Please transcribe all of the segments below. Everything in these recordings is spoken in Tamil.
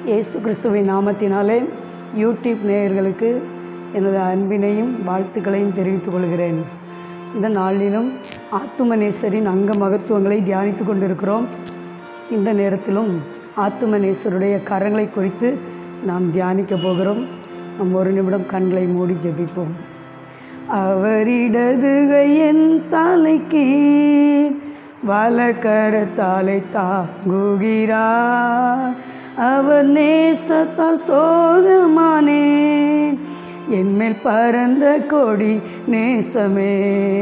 இயேசு கிறிஸ்துவின் நாமத்தினாலே யூடியூப் நேயர்களுக்கு எனது அன்பினையும் வாழ்த்துக்களையும் தெரிவித்துக் கொள்கிறேன் இந்த நாளிலும் ஆத்துமநேசரின் அங்க மகத்துவங்களை தியானித்து கொண்டிருக்கிறோம் இந்த நேரத்திலும் ஆத்துமநேசருடைய கரங்களை குறித்து நாம் தியானிக்க போகிறோம் நாம் ஒரு நிமிடம் கண்களை மூடி ஜெபிப்போம் அவரிடதுகை என் தலைக்கு வலக்கரத்தாலை தாங்குகிறார் அவர் நேசத்தால் சோகமானேன் என்மேல் பறந்த கொடி நேசமே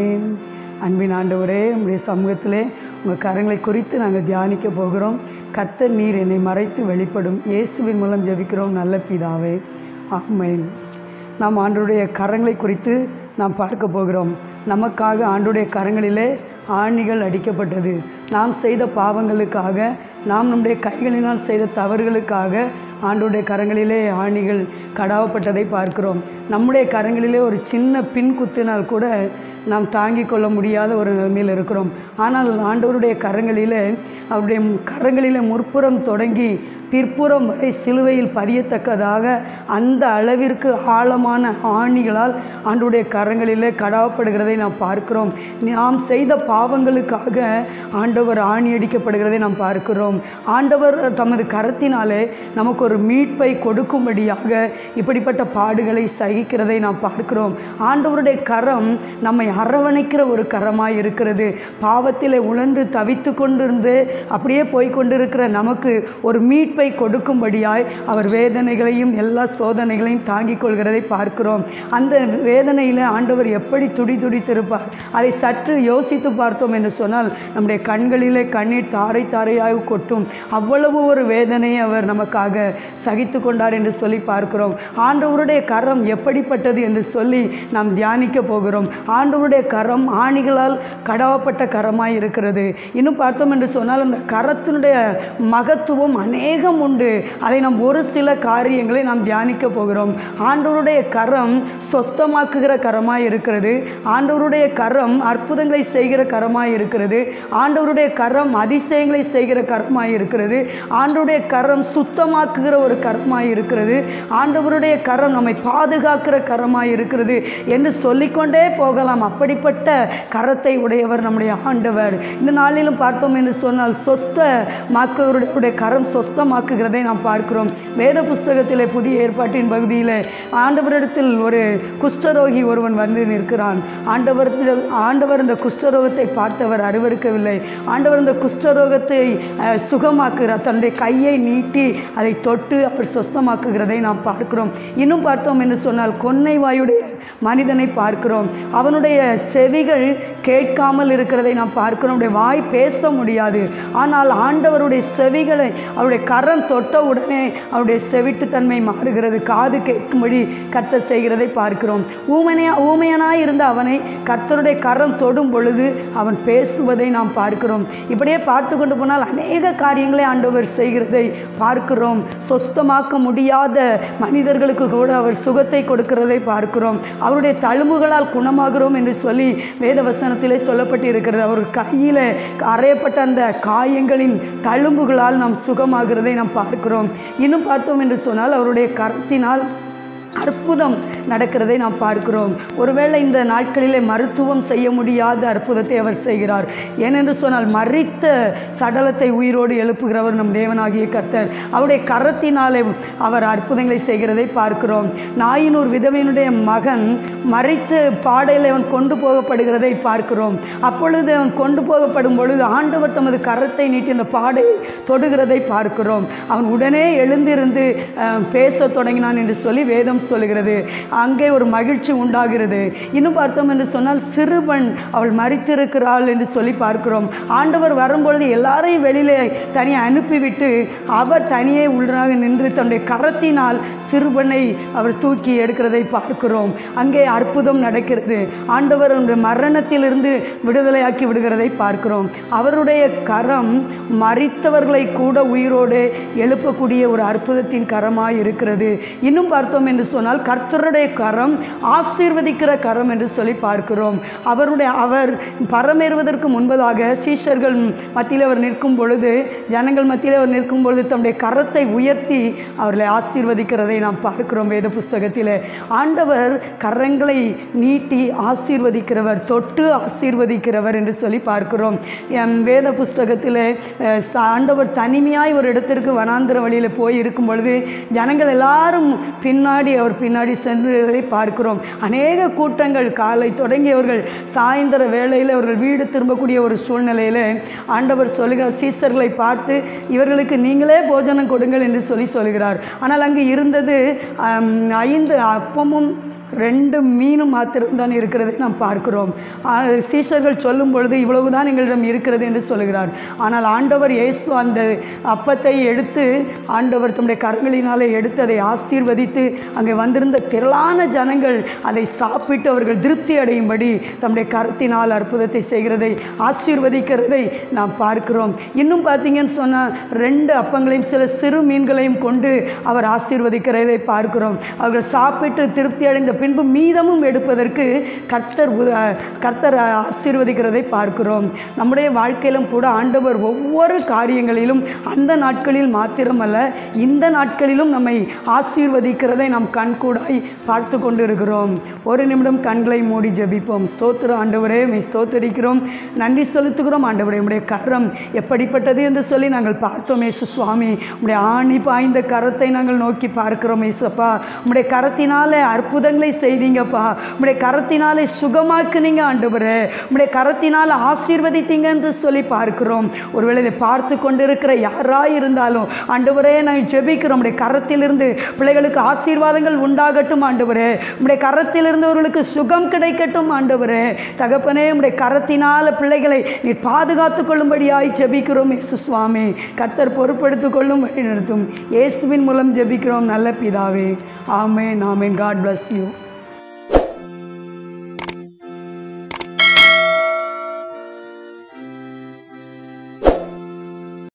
அன்பின் ஆண்டவரே உங்களுடைய சமூகத்திலே உங்கள் கரங்களை குறித்து நாங்கள் தியானிக்க போகிறோம் கர்த்தர் நீர் என்னை மறைத்து வெளிப்படும் இயேசுவின் மூலம் ஜெபிக்கிறோம் நல்ல பிதாவே ஆமென் நாம் ஆண்டவருடைய கரங்களை குறித்து நாம் பார்க்க போகிறோம் நமக்காக ஆண்டுடைய கரங்களிலே ஆணிகள் அடிக்கப்பட்டது நாம் செய்த பாவங்களுக்காக நாம் நம்முடைய கைகளினால் செய்த தவறுகளுக்காக ஆண்டுடைய கரங்களிலே ஆணிகள் கடாவப்பட்டதை பார்க்கிறோம் நம்முடைய கரங்களிலே ஒரு சின்ன பின் குத்தினால் கூட நாம் தாங்கிக் கொள்ள முடியாத ஒரு நிலைமையில் இருக்கிறோம் ஆனால் ஆண்டவருடைய கரங்களிலே அவருடைய கரங்களிலே முற்புறம் தொடங்கி பிற்புறம் வரை சிலுவையில் பதியத்தக்கதாக அந்த அளவிற்கு ஆழமான ஆணிகளால் ஆண்டுடைய கரங்களிலே கடாவப்படுகிறதை நாம் பார்க்கிறோம் நாம் செய்த பாவங்களுக்காக ஆண்டவர் ஆணி அடிக்கப்படுகிறதை நாம் பார்க்கிறோம் ஆண்டவர் தமது கரத்தினாலே நமக்கு ஒரு மீட்பை கொடுக்கும்படியாக இப்படிப்பட்ட பாடுகளை சகிக்கிறதை நாம் பார்க்கிறோம் ஆண்டவருடைய கரம் நம்மை அரவணைக்கிற ஒரு கரமாய் இருக்கிறது பாவத்திலே உழன்று தவித்து கொண்டிருந்து அப்படியே போய் கொண்டிருக்கிற நமக்கு ஒரு மீட்பை கொடுக்கும்படியாய் அவர் வேதனைகளையும் எல்லா சோதனைகளையும் தாங்கிக் கொள்கிறதை பார்க்கிறோம் அந்த வேதனையில் ஆண்டவர் எப்படி துடி துடித்திருப்பார் அதை சற்று யோசித்து பார்த்தோம் என்று சொன்னால் நம்முடைய கண்களிலே கண்ணீர் தாரை தாரையாக கொட்டும் அவ்வளவு ஒரு வேதனையை அவர் நமக்காக சகித்து கொண்டார் என்று சொல்லி பார்க்கிறோம் ஆண்டவருடைய கரம் எப்படிப்பட்டது என்று சொல்லி நாம் தியானிக்க போகிறோம் ஆண்டவருடைய கரம் ஆணிகளால் கடவப்பட்ட கரமாய் இருக்கிறது இன்னும் பார்த்தோம் என்று சொன்னால் அந்த கரத்தினுடைய மகத்துவம் அநேகம் உண்டு அதை நாம் ஒரு சில காரியங்களை நாம் தியானிக்க போகிறோம் ஆண்டவருடைய கரம் சொஸ்தமாக்குகிற கரமாய் இருக்கிறது ஆண்டவருடைய கரம் அற்புதங்களை செய்கிற கரமாய் இருக்கிறது ஆண்டவருடைய கரம் அதிசயங்களை செய்கிற கரமாய் இருக்கிறது ஆண்டவருடைய கரம் சுத்தமாக்குகிற ஒரு கரமாய் இருக்கிறது ஆண்டவருடைய கரம் நம்மை பாதுகாக்கிற கரமாய் இருக்கிறது என்று சொல்லிக்கொண்டே போகலாம் அப்படிப்பட்ட கரத்தை உடையவர் நம்முடைய ஆண்டவர் இந்த நாளிலும் பார்த்தோம் என்று சொன்னால் சொஸ்தமாக்குவருடைய கரம் சொஸ்தமாக்குகிறதை நாம் பார்க்கிறோம் வேத புஸ்தகத்திலே புதிய ஏற்பாட்டின் பகுதியில் ஆண்டவரிடத்தில் ஒரு குஷ்டரோகி ஒருவன் வந்து நிற்கிறான் ஆண்டவர் ஆண்டவர் இந்த குஷ்டரோகத்தை பார்த்தவர் அருவருக்கவில்லை ஆண்டவர் இந்த குஷ்டரோகத்தை அஹ், சுகமாக்குகிறார் தன்னுடைய கையை நீட்டி அதை தொட்டு அவர் சொஸ்தமாக்குகிறதை நாம் பார்க்கிறோம் இன்னும் பார்த்தோம் என்று சொன்னால் கொன்னை வாயுடைய மனிதனை பார்க்கிறோம் அவனுடைய செவிகள் கேட்காமல் இருக்கிறதை நாம் பார்க்கிறோம் அவருடைய வாய் பேச முடியாது ஆனால் ஆண்டவருடைய செவிகளை அவருடைய கரம் தொட்ட உடனே அவருடைய செவிட்டுத்தன்மை மாறுகிறது காது கேட்கும்படி கர்த்தர் செய்கிறதை பார்க்கிறோம் ஊமனையா ஊமையனாய் இருந்த அவனை கர்த்தருடைய கரம் தொடும் பொழுது அவன் பேசுவதை நாம் பார்க்கிறோம் இப்படியே பார்த்து கொண்டு போனால் அநேக காரியங்களை ஆண்டவர் செய்கிறதை பார்க்கிறோம் சொஸ்தமாக்க முடியாத மனிதர்களுக்கு கூட அவர் சுகத்தை கொடுக்கிறதை பார்க்கிறோம் அவருடைய தழும்புகளால் குணமாகிறோம் என்று சொல்லி வேத வசனத்திலே சொல்லப்பட்டு இருக்கிறது அவர் கையில் அறையப்பட்ட அந்த காயங்களின் தழும்புகளால் நாம் சுகமாகிறதை நாம் பார்க்கிறோம் இன்னும் பார்த்தோம் என்று சொன்னால் அவருடைய கரத்தினால் அற்புதம் நடக்கிறதை நாம் பார்க்கிறோம் ஒருவேளை இந்த நாட்களிலே மருத்துவம் செய்ய முடியாத அற்புதத்தை அவர் செய்கிறார் ஏனென்று சொன்னால் மறித்த சடலத்தை உயிரோடு எழுப்புகிறவர் நம் தேவனாகிய கர்த்தர் அவருடைய கரத்தினாலே அவர் அற்புதங்களை செய்கிறதை பார்க்கிறோம் நாயினூர் விதவையினுடைய மகன் மறித்து பாடையில் அவன் கொண்டு போகப்படுகிறதை பார்க்கிறோம் அப்பொழுது அவன் கொண்டு போகப்படும் பொழுது ஆண்டவர் தமது கரத்தை நீட்டி அந்த பாடை தொடுகிறதை பார்க்கிறோம் அவன் உடனே எழுந்திருந்து அஹ், பேசத் தொடங்கினான் என்று சொல்லி வேதம் சொல்கிறது அங்கே ஒரு மகிழ்ச்சி உண்டாகிறது இன்னும் பார்த்தோம் என்று சொன்னால் சிறுவன் அவள் மறித்திருக்கிறாள் என்று சொல்லி பார்க்கிறோம் ஆண்டவர் வரும்பொழுது எல்லாரையும் வெளியிலே தனியே அனுப்பிவிட்டு அவர் தனியே உள்ளாக நின்று தன்னுடைய கரத்தினால் சிறுவனை அவர் தூக்கி எடுக்கிறதை பார்க்கிறோம் அங்கே அற்புதம் நடக்கிறது ஆண்டவர் அந்த மரணத்திலிருந்து விடுதலையாக்கி விடுகிறதை பார்க்கிறோம் அவருடைய கரம் மறித்தவர்களை கூட உயிரோடு எழுப்பக்கூடிய ஒரு அற்புதத்தின் கரமாய் இருக்கிறது இன்னும் பார்த்தோம் என்று சொன்னால் கர்த்தருடைய கரம் ஆசீர்வதிக்கிற கரம் என்று சொல்லி பார்க்கிறோம் அவருடைய அவர் பரமேறுவதற்கு முன்பதாக சீஷர்கள் மத்தியில் அவர் நிற்கும் பொழுது ஜனங்கள் மத்தியில் அவர் நிற்கும் பொழுது தம்முடைய கரத்தை உயர்த்தி அவர்களை ஆசீர்வதிக்கிறதை நாம் பார்க்கிறோம் வேத புஸ்தகத்தில் ஆண்டவர் கரங்களை நீட்டி ஆசீர்வதிக்கிறவர் தொட்டு ஆசீர்வதிக்கிறவர் என்று சொல்லி பார்க்கிறோம் எம் வேத புஸ்தகத்தில் அஹ், ச- ஆண்டவர் தனிமையாய் ஒரு இடத்திற்கு வனாந்திர வழியில் போய் இருக்கும் பொழுது ஜனங்கள் எல்லாரும் பின்னாடி அவர் பின்னாடி சென்றதை பார்க்கிறோம் அநேக கூட்டங்கள் காலை தொடங்கியவர்கள் சாயந்தர வேளையில் அவர்கள் வீடு திரும்பக்கூடிய ஒரு சூழ்நிலையில் ஆண்டவர் சொல்லுகிறார் சீசர்களை பார்த்து இவர்களுக்கு நீங்களே போஜனம் கொடுங்கள் என்று சொல்லி சொல்கிறார் ஆனால் அங்கு இருந்தது ஆம், ஐந்து அப்பமும் ரெண்டு மீனும் மாத்திரம்தான் இருக்கிறதை நாம் பார்க்கிறோம் ஆ, சீஷர்கள் சொல்லும் பொழுது இவ்வளவுதான் எங்களிடம் இருக்கிறது என்று சொல்கிறார் ஆனால் ஆண்டவர் இயேசு அந்த அப்பத்தை எடுத்து ஆண்டவர் தம்முடைய கரங்களினாலே எடுத்து அதை ஆசீர்வதித்து அங்கே வந்திருந்த திரளான ஜனங்கள் அதை சாப்பிட்டு அவர்கள் திருப்தி அடையும்படி தம்முடைய கரத்தினால் அற்புதத்தை செய்கிறதை ஆசீர்வதிக்கிறதை நாம் பார்க்கிறோம் இன்னும் பார்த்தீங்கன்னு சொன்னால் ரெண்டு அப்பங்களையும் சில சிறு மீன்களையும் கொண்டு அவர் ஆசீர்வதிக்கிறதை பார்க்கிறோம் அவர்கள் சாப்பிட்டு திருப்தி அடைந்த பின்பு மீதமும் எடுப்பதற்கு கர்த்தர் உத- கர்த்தர் ஆசீர்வதிக்கிறதை பார்க்கிறோம் நம்முடைய வாழ்க்கையிலும் கூட ஆண்டவர் ஒவ்வொரு காரியங்களிலும் அந்த நாட்களில் மாத்திரமல்ல இந்த நாட்களிலும் நம்மை ஆசீர்வதிக்கிறதை நாம் கண்கூடாய் பார்த்து கொண்டு இருக்கிறோம் ஒரு நிமிடம் கண்களை மூடி ஜெபிப்போம் ஸ்தோத்திர ஆண்டவரே மெய் ஸ்தோத்தரிக்கிறோம் நன்றி செலுத்துகிறோம் ஆண்டவரே உம்முடைய கரம் எப்படிப்பட்டது என்று சொல்லி நாங்கள் பார்த்தோம் ஏசு சுவாமி உம்முடைய ஆணி பாய்ந்த கரத்தை நாங்கள் நோக்கி பார்க்கிறோம் ஏசப்பா உம்முடைய கரத்தினாலே அற்புதங்களை செய்தீங்கப்பா உம்முடைய கரத்தினாலே சுகமாக்குனீங்க ஆண்டவரே உம்முடைய கரத்தினால ஆசீர்வதித்தீங்க என்று சொல்லி பார்க்கிறோம் ஒருவேளை இதை பார்த்து கொண்டிருக்கிற யாராய் இருந்தாலும் ஆண்டவரே நாங்கள் ஜெபிக்கிறோம் உம்முடைய கரத்திலிருந்து பிள்ளைகளுக்கு ஆசீர்வாதங்கள் உண்டாகட்டும் ஆண்டவரே உம்முடைய கரத்திலிருந்து அவர்களுக்கு சுகம் கிடைக்கட்டும் ஆண்டவரே தகப்பனே உம்முடைய கரத்தினால பிள்ளைகளை நீர் பாதுகாத்துக் கொள்ளும்படியாய் ஜெபிக்கிறோம் இயேசு சுவாமி கர்த்தர் பொறுப்படுத்திக் கொள்ளும் வழி நடத்தும் இயேசுவின் மூலம் ஜெபிக்கிறோம் நல்ல பிதாவே ஆமென் ஆமென் காட் bless யூ